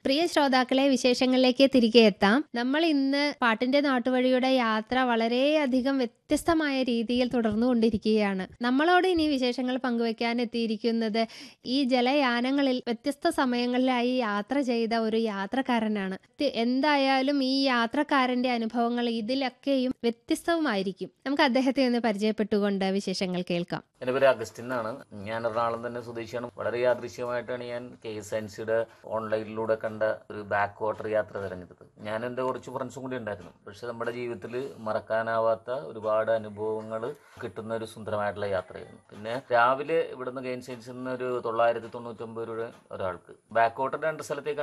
പ്രിയ ശ്രോതാക്കളെ വിശേഷങ്ങളിലേക്ക് തിരികെ എത്താം നമ്മൾ ഇന്ന് പാട്ടിന്റെ നാട്ടുവഴിയുടെ യാത്ര വളരെയധികം വ്യത്യസ്തമായ രീതിയിൽ തുടർന്നുകൊണ്ടിരിക്കുകയാണ് നമ്മളോട് ഇനി വിശേഷങ്ങൾ പങ്കുവെക്കാൻ എത്തിയിരിക്കുന്നത് ഈ ജലയാനങ്ങളിൽ വ്യത്യസ്ത സമയങ്ങളിലായി യാത്ര ചെയ്ത ഒരു യാത്രക്കാരനാണ് തി- എന്തായാലും ഈ യാത്രക്കാരന്റെ അനുഭവങ്ങൾ ഇതിലൊക്കെയും വ്യത്യസ്തവുമായിരിക്കും നമുക്ക് അദ്ദേഹത്തെ ഒന്ന് പരിചയപ്പെട്ടുകൊണ്ട് വിശേഷങ്ങൾ കേൾക്കാം എൻ്റെ പേര് അഗസ്റ്റിൻ എന്നാണ് ഞാൻ എറണാകുളം തന്നെ സ്വദേശിയാണ് വളരെ യാദൃശ്യമായിട്ടാണ് ഞാൻ കെ എസ് എൻ സിയുടെ ഓൺലൈനിലൂടെ കണ്ട ഒരു ബാക്ക് വാട്ടർ യാത്ര തിരഞ്ഞെടുത്തത് ഞാൻ എൻ്റെ കുറച്ച് ഫ്രണ്ട്സും കൂടി ഉണ്ടായിരുന്നു പക്ഷെ നമ്മുടെ ജീവിതത്തിൽ മറക്കാനാവാത്ത ഒരുപാട് അനുഭവങ്ങൾ കിട്ടുന്ന ഒരു സുന്ദരമായിട്ടുള്ള യാത്രയായിരുന്നു പിന്നെ രാവിലെ ഇവിടുന്ന് കെ എൻ സി നിന്ന് ഒരു തൊള്ളായിരത്തി തൊണ്ണൂറ്റൊമ്പത് രൂപ ഒരാൾക്ക് ബാക്ക് വാട്ടർ രണ്ട് സ്ഥലത്തേക്കാണ്